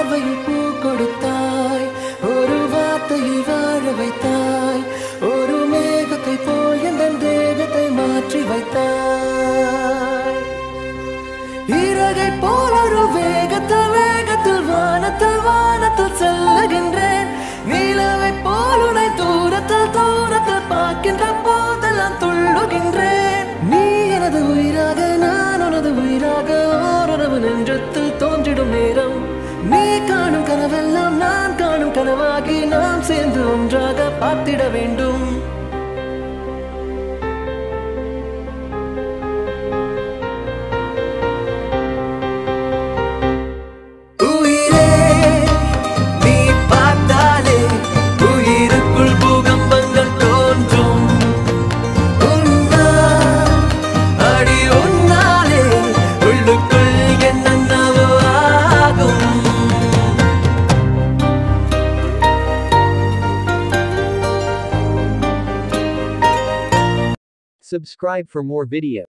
பார்வையில் பூ கொடுத்தாய் ஒரு வார்த்தையில் வாழ வைத்தாய் ஒரு மேகத்தை போல் என் தேகத்தை மாற்றி வைத்தாய் இறகை போல் ஒரு வேகத்தில் வேகத்தில் வானத்தில் வானத்தில் செல்லுகின்றேன் நிலவை போல் உனை தூரத்தில் தூரத்தில் பார்க்கின்ற போதெல்லாம் துள்ளுகின்றேன் நீ எனது உயிராக நான் உனது உயிராக ஓரளவு நெஞ்சத்தில் தோன்றிடும் நேரம் நீ காணும் கனவெல்லாம் நான் காணும் கனவாகி நாம் சேர்ந்து ஒன்றாக பார்த்திட வேண்டும் உயிரே நீ பார்த்தாலே உயிருக்குள் பூகம்பங்கள் தோன்றும் உன்னால் அடி உன்னாலே உள்ளுக்குள் என்னென்னவோ ஆகும் Subscribe for more video.